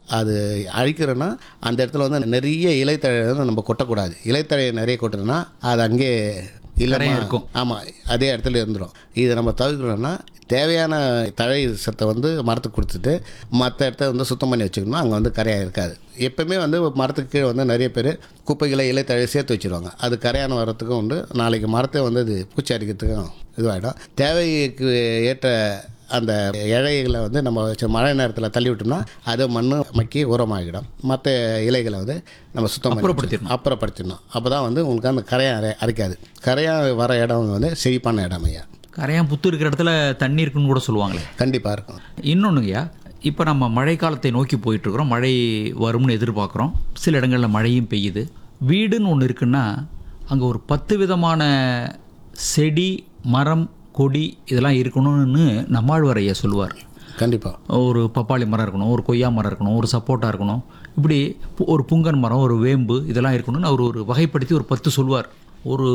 அது அழிக்கிறோன்னா அந்த இடத்துல வந்து நிறைய இலைத்தழை வந்து நம்ம கொட்டக்கூடாது இலைத்தழையை நிறைய கொட்டுறோன்னா அது அங்கே இல்லைமா இருக்கும். ஆமாம் அதே இடத்துல இருந்துடும் இதை நம்ம தவிர்க்கணும்னா தேவையான தழை சத்தை வந்து மரத்துக்கு கொடுத்துட்டு மற்ற இடத்த வந்து சுத்தம் பண்ணி வச்சுக்கணும் அங்கே வந்து கரையாக இருக்காது எப்பவுமே வந்து மரத்துக்கு கீழே வந்து நிறைய பேர் குப்பைகளை இலைத்தழை சேர்த்து வச்சுருவாங்க அது கரையான வரத்துக்கும் உண்டு நாளைக்கு மரத்தை வந்து அது பூச்சி அடிக்கிறதுக்கும் இதுவாகிடும் தேவைக்கு ஏற்ற அந்த இலைகளை வந்து நம்ம வச்ச மழை நேரத்தில் தள்ளி விட்டோம்னா அது மண் மக்கி உரமாகிடும் மற்ற இலைகளை வந்து நம்ம சுத்தம் பண்ணி அப்புறப்படுத்திடணும். அப்புறப்படுத்திடணும் அப்போ தான் வந்து உங்களுக்கு அந்த கரையான் அரை அரைக்காது கரையான் வர இடம் வந்து செழிப்பான இடம் ஐயா கரையான் புத்து இருக்கிற இடத்துல தண்ணி இருக்குன்னு கூட சொல்லுவாங்களே கண்டிப்பாக இருக்கும் இன்னொன்றுங்கய்யா இப்போ நம்ம மழைக்காலத்தை நோக்கி போயிட்டுருக்குறோம் மழை வரும்னு எதிர்பார்க்குறோம் சில இடங்களில் மழையும் பெய்யுது வீடுன்னு ஒன்று இருக்குன்னா அங்கே ஒரு பத்து விதமான செடி மரம் கொடி இதெல்லாம் இருக்கணும்னு நம்மாழ்வார் ஐயா சொல்லுவார் கண்டிப்பாக ஒரு பப்பாளி மரம் இருக்கணும் ஒரு கொய்யா மரம் இருக்கணும் ஒரு சப்போட்டா இருக்கணும் இப்படி பு- ஒரு புங்கன் மரம் ஒரு வேம்பு இதெல்லாம் இருக்கணும்னு அவர் ஒரு வகைப்படுத்தி ஒரு பத்து சொல்வார் ஒரு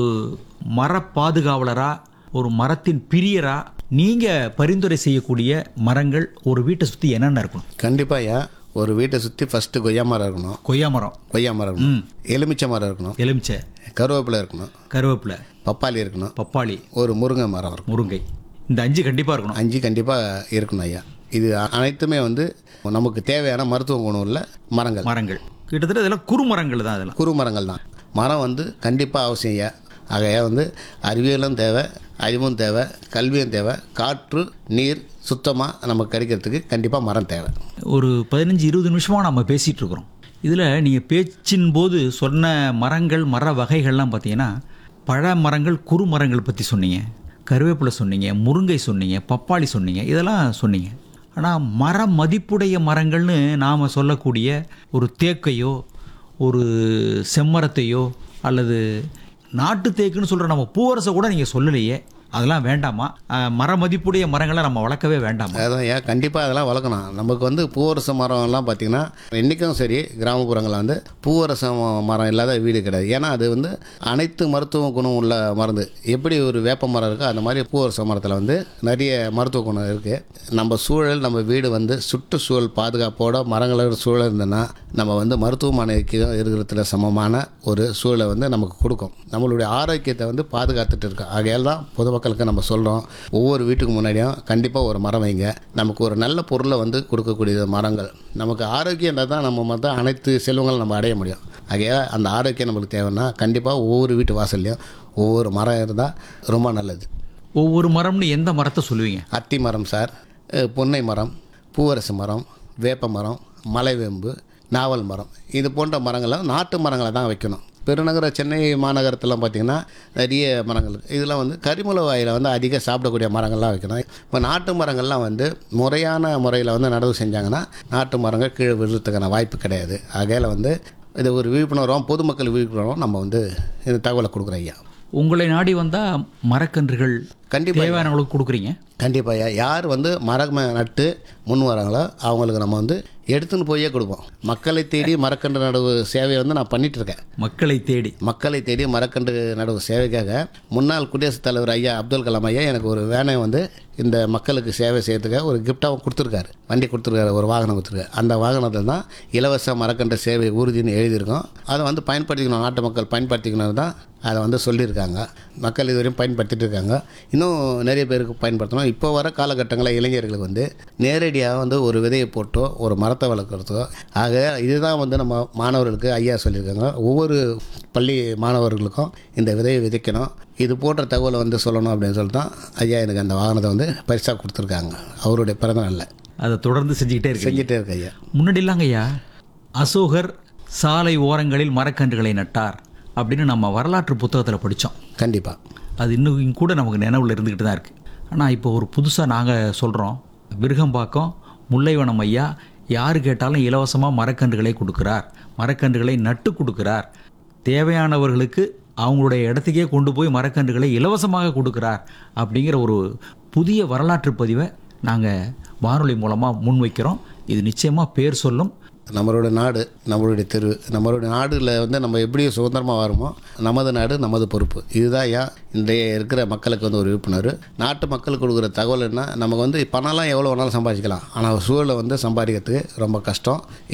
மர பாதுகாவலரா ஒரு மரத்தின் பிரியரா நீங்கள் பரிந்துரை செய்யக்கூடிய மரங்கள் ஒரு வீட்டை சுற்றி என்னென்ன இருக்கணும் கண்டிப்பாக ஐயா ஒரு வீட்டை சுற்றி ஃபஸ்ட்டு கொய்யா மரம் இருக்கணும் கொய்யா மரம் கொய்யா மரம் இருக்கணும் எலுமிச்சை மரம் இருக்கணும் எலுமிச்சை கருவேப்பிலை இருக்கணும் கருவேப்பிலை பப்பாளி இருக்கணும் பப்பாளி ஒரு முருங்கை மரம் இருக்கணும் முருங்கை இந்த அஞ்சு கண்டிப்பாக இருக்கணும் அஞ்சு கண்டிப்பாக இருக்கணும் ஐயா இது அனைத்துமே வந்து நமக்கு தேவையான மருத்துவ குணம் உள்ள மரங்கள் மரங்கள் கிட்டத்தட்ட இதெல்லாம் குறுமரங்கள் தான் அதெல்லாம் குறு மரங்கள் தான் மரம் வந்து கண்டிப்பாக அவசியம் ஐயா ஆகையா வந்து அறிவியலும் தேவை அறிவும் தேவை கல்வியும் தேவை காற்று நீர் சுத்தமாக நமக்கு கிடைக்கிறதுக்கு கண்டிப்பாக மரம் தேவை ஒரு பதினஞ்சு இருபது நிமிஷமாக நம்ம பேசிகிட்டு இருக்கிறோம் இதில் நீங்கள் பேச்சின் போது சொன்ன மரங்கள் மர வகைகள்லாம் பார்த்தீங்கன்னா பழ மரங்கள் குறு மரங்கள் பற்றி சொன்னீங்க கருவேப்பிலை சொன்னீங்க முருங்கை சொன்னீங்க பப்பாளி சொன்னீங்க இதெல்லாம் சொன்னீங்க ஆனால் மர மதிப்புடைய மரங்கள்னு நாம் சொல்லக்கூடிய ஒரு தேக்கையோ ஒரு செம்மரத்தையோ அல்லது நாட்டு தேக்குன்னு சொல்கிற நம்ம பூவரசை கூட நீங்கள் சொல்லலையே அதெல்லாம் வேண்டாமா அஹ், மர மதிப்புடைய மரங்களை நம்ம வளர்க்கவே வேண்டாமா அதான் ஏன் கண்டிப்பாக அதெல்லாம் வளர்க்கணும் நமக்கு வந்து பூவரச மரம்லாம் பார்த்திங்கன்னா இன்றைக்கும் சரி கிராமப்புறங்களில் வந்து பூவரச ம- மரம் இல்லாத வீடு கிடையாது ஏன்னா அது வந்து அனைத்து மருத்துவ குணம் உள்ள மருந்து எப்படி ஒரு வேப்ப மரம் இருக்கோ அந்த மாதிரி பூவரச மரத்தில் வந்து நிறைய மருத்துவ குணம் இருக்குது நம்ம சூழல் நம்ம வீடு வந்து சுற்றுச்சூழல் பாதுகாப்போட மரங்களோட சூழல் இருந்ததுன்னா நம்ம வந்து மருத்துவமனைக்கு இருக்கிறதுல சமமான ஒரு சூழலை வந்து நமக்கு கொடுக்கும் நம்மளுடைய ஆரோக்கியத்தை வந்து பாதுகாத்துட்டு இருக்கோம் ஆகையால் தான் பொதுமக்களுக்கு நம்ம சொல்கிறோம் ஒவ்வொரு வீட்டுக்கு முன்னாடியும் கண்டிப்பாக ஒரு மரம் வைங்க நமக்கு ஒரு நல்ல பொருளை வந்து கொடுக்கக்கூடிய மரங்கள் நமக்கு ஆரோக்கியம் இருந்தால் தான் நம்ம மற்ற அனைத்து செல்வங்களும் நம்ம அடைய முடியும் ஆகையால் அந்த ஆரோக்கியம் நம்மளுக்கு தேவைன்னா கண்டிப்பாக ஒவ்வொரு வீட்டு வாசல்லையும் ஒவ்வொரு மரம் இருந்தால் ரொம்ப நல்லது ஒவ்வொரு மரம்னு எந்த மரத்தை சொல்லுவீங்க அத்தி மரம் சார் அஹ் பொன்னை மரம் பூவரசு மரம் வேப்ப மரம் மலைவேம்பு நாவல் மரம் இது போன்ற மரங்களை நாட்டு மரங்களை தான் வைக்கணும் பெருநகர சென்னை மாநகரத்தில் பார்த்திங்கன்னா நிறைய மரங்கள் இருக்கு. இதெல்லாம் வந்து கரிமூல வாயில் வந்து அதிக சாப்பிடக்கூடிய மரங்கள்லாம் வைக்கணும் இப்போ நாட்டு மரங்கள்லாம் வந்து முறையான முறையில் வந்து நடவு செஞ்சாங்கன்னா நாட்டு மரங்கள் கீழே விழுறதுக்கான வாய்ப்பு கிடையாது ஆகையால் வந்து இது ஒரு விழிப்புணர்வும் பொதுமக்கள் விழிப்புணர்வும் நம்ம வந்து இந்த தகவலை கொடுக்குறோம் ஐயா உங்களை நாடி வந்தால் மரக்கன்றுகள் கண்டிப்பாக தேவையானவங்களுக்கு கொடுக்குறீங்க கண்டிப்பாக யார் வந்து மரம் நட்டு முன் வராங்களோ அவங்களுக்கு நம்ம வந்து எடுத்துன்னு போயே கொடுப்போம் மக்களை தேடி மரக்கன்று நடவு சேவையை வந்து நான் பண்ணிட்டு இருக்கேன் மக்களை தேடி மக்களை தேடி மரக்கன்று நடவு சேவைக்காக முன்னாள் குடியரசுத் தலைவர் ஐயா அப்துல் கலாம் ஐயா எனக்கு ஒரு வேனை வந்து இந்த மக்களுக்கு சேவை செய்யறதுக்காக ஒரு கிஃப்டாக கொடுத்துருக்காரு வண்டி கொடுத்துருக்காரு ஒரு வாகனம் கொடுத்துருக்காரு அந்த வாகனத்தில் தான் இலவச மரக்கன்று சேவை உறுதின்னு எழுதியிருக்கோம் அதை வந்து பயன்படுத்திக்கணும் நாட்டு மக்கள் பயன்படுத்திக்கணும் தான் அதை வந்து சொல்லியிருக்காங்க மக்கள் இதுவரையும் பயன்படுத்திட்டு இருக்காங்க இன்னும் நிறைய பேருக்கு பயன்படுத்தணும் இப்போ வர காலகட்டங்களில் இளைஞர்களுக்கு வந்து நேரடியாக வந்து ஒரு விதையை போட்டோ ஒரு மரத்தை வளர்க்குறதோ ஆக இதுதான் வந்து நம்ம மாணவர்களுக்கு ஐயா சொல்லியிருக்காங்க ஒவ்வொரு பள்ளி மாணவர்களுக்கும் இந்த விதையை விதைக்கணும் இது போன்ற தகவலை வந்து சொல்லணும் அப்படின்னு சொல்லிட்டு தான் ஐயா எனக்கு அந்த வாகனத்தை வந்து பரிசாக கொடுத்துருக்காங்க அவருடைய பிறந்த நாளில் அதை தொடர்ந்து செஞ்சுக்கிட்டே இருக்கு செஞ்சுட்டே இருக்கு ஐயா முன்னாடி இல்லைங்க ஐயா அசோகர் சாலை ஓரங்களில் மரக்கன்றுகளை நட்டார் அப்படின்னு நம்ம வரலாற்று புத்தகத்தில் படித்தோம் கண்டிப்பாக அது இன்னும் கூட நமக்கு நினைவில் இருந்துக்கிட்டு தான் இருக்குது ஆனால் இப்போ ஒரு புதுசாக நாங்கள் சொல்கிறோம் விருகம்பாக்கம் முல்லைவனம் ஐயா யார் கேட்டாலும் இலவசமாக மரக்கன்றுகளை கொடுக்குறார் மரக்கன்றுகளை நட்டு கொடுக்குறார் தேவையானவர்களுக்கு அவங்களுடைய இடத்துக்கே கொண்டு போய் மரக்கன்றுகளை இலவசமாக கொடுக்குறார் அப்படிங்கிற ஒரு புதிய வரலாற்று பதிவை நாங்கள் வானொலி மூலமாக முன்வைக்கிறோம் இது நிச்சயமாக பேர் சொல்லும் நம்மளோட நாடு நம்மளுடைய தெரு நம்மளுடைய நாடுல வந்து நம்ம எப்படி சுதந்திரமாக வருமோ நமது நாடு நமது பொறுப்பு இதுதான் ஏன் இன்றைய இருக்கிற மக்களுக்கு வந்து ஒரு விழிப்புணர்வு நாட்டு மக்களுக்கு கொடுக்குற தகவல் என்ன நமக்கு வந்து பணம்லாம் எவ்வளோ வேணாலும் சம்பாதிக்கலாம் ஆனால் சூழலை வந்து சம்பாதிக்கிறதுக்கு ரொம்ப கஷ்டம்